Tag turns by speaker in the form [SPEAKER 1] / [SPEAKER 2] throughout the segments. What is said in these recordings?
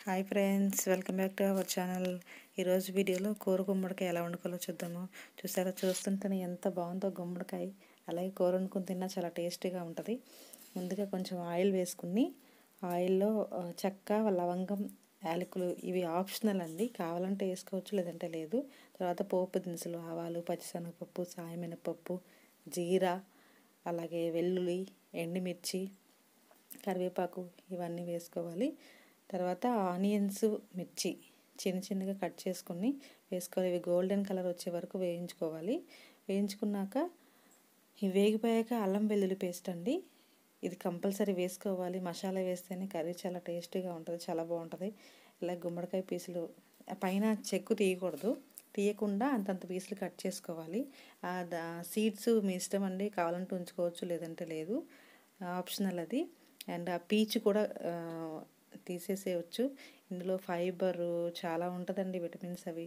[SPEAKER 1] hi friends welcome back to our channel ఈరోజు వీడియోలో కూర గుమ్మడికాయ ఎలా వండుకోవాలో చూద్దాము చూసారా చూస్తుంటేనే ఎంత బాగుందో గుమ్మడికాయ అలాగే కూర వండుకుని తిన్నా చాలా టేస్టీగా ఉంటుంది ముందుగా కొంచెం ఆయిల్ వేసుకుని ఆయిల్లో ఆ, చెక్క లవంగం యాలకులు ఇవి ఆప్షనల్ అండి కావాలంటే వేసుకోవచ్చు లేదంటే లేదు తర్వాత పోపు దినుసులు ఆవాలు పచ్చిశనగపప్పు సాయమినపప్పు జీరా అలాగే వెల్లుల్లి ఎండుమిర్చి కరివేపాకు ఇవన్నీ వేసుకోవాలి తర్వాత ఆనియన్స్ మిర్చి చిన్న చిన్నగా కట్ చేసుకుని వేసుకోవాలి ఇవి గోల్డెన్ కలర్ వచ్చే వరకు వేయించుకోవాలి వేయించుకున్నాక ఇవి వేగిపోయాక అల్లం వెల్లుల్లి పేస్ట్ అండి ఇది కంపల్సరీ వేసుకోవాలి మసాలా వేస్తేనే కర్రీ చాలా టేస్టీగా ఉంటుంది చాలా బాగుంటుంది ఇలా గుమ్మడికాయ పీసులు పైన చెక్కు తీయకూడదు తీయకుండా అంతంత పీసులు కట్ చేసుకోవాలి ఆ సీడ్స్ మీ ఇష్టం అండి కావాలంటే ఉంచుకోవచ్చు లేదంటే లేదు ఆప్షనల్ అది అండ్ ఆ పీచు కూడా ఆ, తీసేసేయచ్చు ఇందులో ఫైబర్ చాలా ఉంటుందండి విటమిన్స్ అవి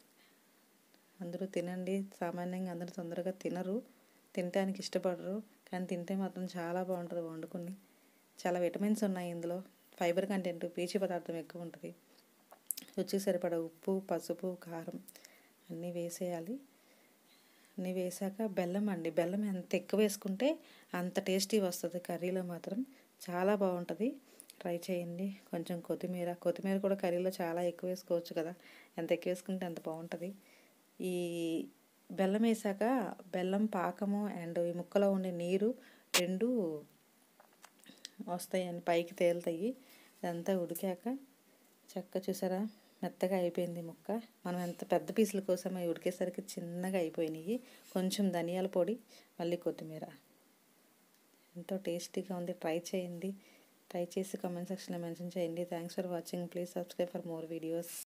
[SPEAKER 1] అందరూ తినండి సామాన్యంగా అందరూ తొందరగా తినరు తినడానికి ఇష్టపడరు కానీ తింటే మాత్రం చాలా బాగుంటుంది వండుకుని చాలా విటమిన్స్ ఉన్నాయి ఇందులో ఫైబర్ కంటెంట్ పీచు పదార్థం ఎక్కువ ఉంటుంది రుచికి సరిపడా ఉప్పు పసుపు కారం అన్నీ వేసేయాలి అన్నీ వేసాక బెల్లం అండి బెల్లం ఎంత ఎక్కువ వేసుకుంటే అంత టేస్టీ వస్తుంది కర్రీలో మాత్రం చాలా బాగుంటుంది ట్రై చేయండి కొంచెం కొత్తిమీర కొత్తిమీర కూడా కర్రీలో చాలా ఎక్కువ వేసుకోవచ్చు కదా ఎంత ఎక్కువ వేసుకుంటే అంత బాగుంటుంది ఈ బెల్లం వేసాక బెల్లం పాకము అండ్ ఈ ముక్కలో ఉండే నీరు రెండు వస్తాయని పైకి తేలుతాయి ఇదంతా ఉడికాక చెక్క చూసారా మెత్తగా అయిపోయింది ముక్క మనం ఎంత పెద్ద పీసుల కోసం అవి ఉడికేసరికి చిన్నగా అయిపోయినాయి కొంచెం ధనియాల పొడి మళ్ళీ కొత్తిమీర ఎంతో టేస్టీగా ఉంది ట్రై చేయండి ట్రై చేసి కామెంట్ సెక్షన్లో మెన్షన్ చేయండి thanks for watching please subscribe for more videos